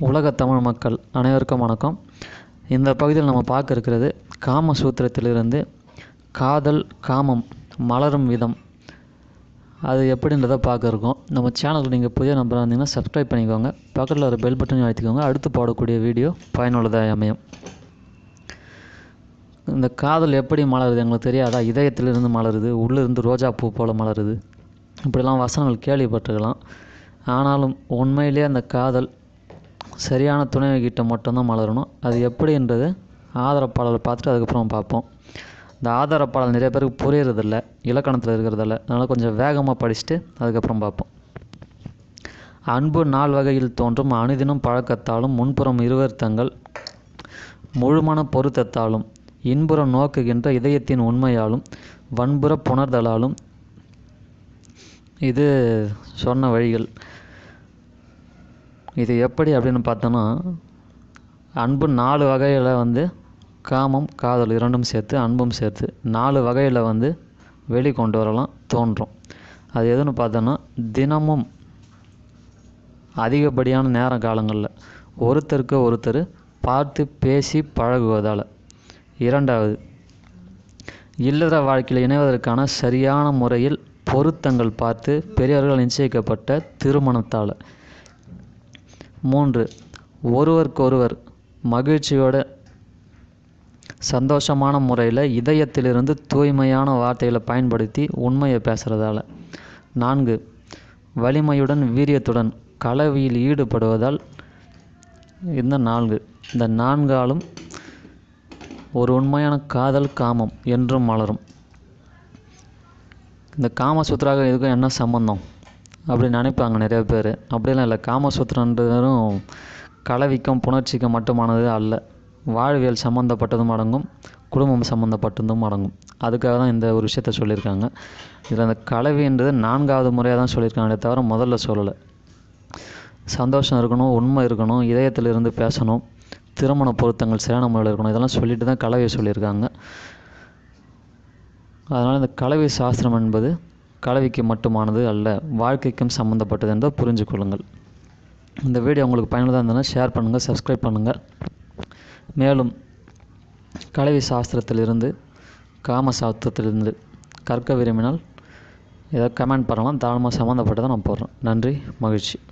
உலக தமிழ் மக்கள் அனைவருக்கும் வணக்கம் இந்த பகுதியில் நம்ம பார்க்க இருக்கிறது காம சூத்திரத்திலிருந்து காதல் காமம் மலரும் விதம் அது எப்படின்றத பார்க்க இருக்கோம் நம்ம சேனலுக்கு நீங்கள் புதிய நம்பராக இருந்தீங்கன்னா சப்ஸ்கிரைப் பண்ணிக்கோங்க பக்கத்தில் ஒரு பெல் பட்டனையும் அழுத்திக்கோங்க அடுத்து போடக்கூடிய வீடியோ பயனுள்ளதாக அமையும் இந்த காதல் எப்படி மலருது எங்களுக்கு தெரியாதா இதயத்திலிருந்து மலருது உள்ளிருந்து ரோஜா பூ போல் மலருது இப்படிலாம் வசனங்கள் கேள்விப்பட்டிருக்கலாம் ஆனாலும் உண்மையிலே அந்த காதல் சரியான துணைவிகிட்ட மட்டும்தான் மலரணும் அது எப்படின்றது ஆதரப்பாடலை பார்த்துட்டு அதுக்கப்புறம் பார்ப்போம் இந்த ஆதாரப்பாடல் நிறைய பேருக்கு புரியறதில்ல இலக்கணத்தில் இருக்கிறதில்ல அதனால் கொஞ்சம் வேகமாக படிச்சுட்டு அதுக்கப்புறம் பார்ப்போம் அன்பு நால் வகையில் தோன்றும் அனுதினம் பழக்கத்தாலும் முன்புறம் இருவர் தங்கள் முழுமன பொருத்தத்தாலும் இன்புறம் நோக்குகின்ற இதயத்தின் உண்மையாலும் வன்புற புணர்தலாலும் இது சொன்ன வழிகள் இது எப்படி அப்படின்னு பார்த்தோன்னா அன்பு நாலு வகையில் வந்து காமம் காதல் இரண்டும் சேர்த்து அன்பும் சேர்த்து நாலு வகையில் வந்து வெளி கொண்டு வரலாம் தோன்றும் அது எதுன்னு பார்த்தோன்னா தினமும் அதிகப்படியான நேர காலங்களில் ஒருத்தருக்கு ஒருத்தர் பார்த்து பேசி பழகுவதால் இரண்டாவது இல்லற வாழ்க்கையில் இணைவதற்கான சரியான முறையில் பொருத்தங்கள் பார்த்து பெரியவர்கள் நிச்சயிக்கப்பட்ட திருமணத்தால் மூன்று ஒருவருக்கொருவர் மகிழ்ச்சியோட சந்தோஷமான முறையில் இதயத்திலிருந்து தூய்மையான வார்த்தைகளை பயன்படுத்தி உண்மையை பேசுகிறதால நான்கு வலிமையுடன் வீரியத்துடன் கலவியில் ஈடுபடுவதால் இந்த நான்கு இந்த நான்காலும் ஒரு உண்மையான காதல் காமம் என்றும் மலரும் இந்த காமசூத்ராக இதுக்கும் என்ன சம்மந்தம் அப்படி நினைப்பாங்க நிறைய பேர் அப்படிலாம் இல்லை காமசூத்திரன்றது வெறும் கலவிக்கும் புணர்ச்சிக்கும் மட்டுமானது அல்ல வாழ்வியல் சம்மந்தப்பட்டதும் அடங்கும் குடும்பம் சம்மந்தப்பட்டதும் அடங்கும் அதுக்காக தான் இந்த ஒரு விஷயத்த சொல்லியிருக்காங்க இதில் அந்த கலவின்றது நான்காவது முறையாக தான் சொல்லியிருக்காங்களே தவிர முதல்ல சொல்லலை சந்தோஷம் இருக்கணும் உண்மை இருக்கணும் இதயத்தில் இருந்து பேசணும் திருமண பொருத்தங்கள் சரியான முறையில் இருக்கணும் இதெல்லாம் சொல்லிட்டு தான் கலவையை சொல்லியிருக்காங்க அதனால் இந்த கலவை சாஸ்திரம் என்பது கலவிக்கு மட்டுமானது அல்ல வாழ்க்கைக்கும் சம்மந்தப்பட்டது என்பதை புரிஞ்சு கொள்ளுங்கள் இந்த வீடியோ உங்களுக்கு பயனுள்ளதாக இருந்ததுன்னா ஷேர் பண்ணுங்கள் சப்ஸ்கிரைப் பண்ணுங்கள் மேலும் கலவி சாஸ்திரத்திலிருந்து காம சாஸ்திரத்திலிருந்து கற்க விரும்பினால் ஏதாவது கமெண்ட் பண்ணலாம் தாராளமாக சம்மந்தப்பட்டதை நான் போடுறேன் நன்றி மகிழ்ச்சி